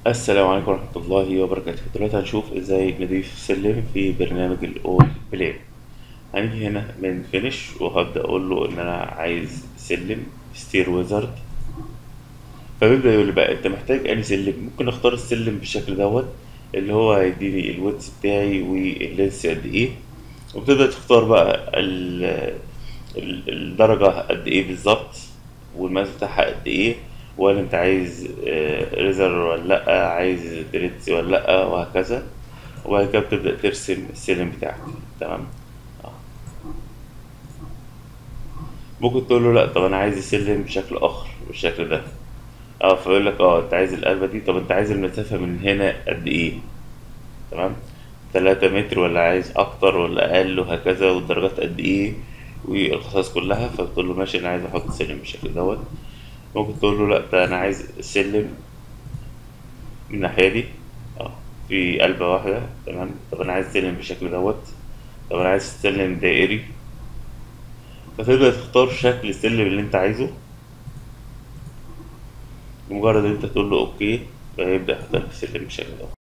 السلام عليكم ورحمة الله وبركاته دلوقتي هنشوف ازاي نضيف سلم في برنامج الاول بلاي هنيجي هنا من فينش وهبدأ اقول له ان انا عايز سلم ستير ويزارد فبيبدأ يقول لي بقى انت محتاج انهي سلم ممكن اختار السلم بالشكل دوت اللي هو هيديني الويدث بتاعي واللينس قد ايه وبتبدأ تختار بقى ال- ال- الدرجة قد ايه بالظبط والمقاس بتاعها قد ايه ولا انت عايز ريزر ولا لأ عايز دريتس ولا لأ وهكذا وبعد كده بتبدأ ترسم السلم بتاعك تمام آه. ممكن تقول له لأ طب أنا عايز السلم بشكل آخر بالشكل ده اه فيقول لك اه انت عايز القلبة دي طب انت عايز المسافة من هنا قد ايه تمام تلاتة متر ولا عايز أكتر ولا أقل وهكذا والدرجات قد ايه والخصائص كلها فبتقول له ماشي أنا عايز أحط السلم بالشكل دوت ممكن تقول له لأ ده أنا عايز السلم من الناحية دي اه في قلبة واحدة تمام طب أنا عايز سلم بالشكل دوت طب أنا عايز سلم دائري فتبدأ تختار شكل السلم اللي أنت عايزه بمجرد إن أنت تقول له أوكي فيبدأ يحط لك السلم بالشكل دوت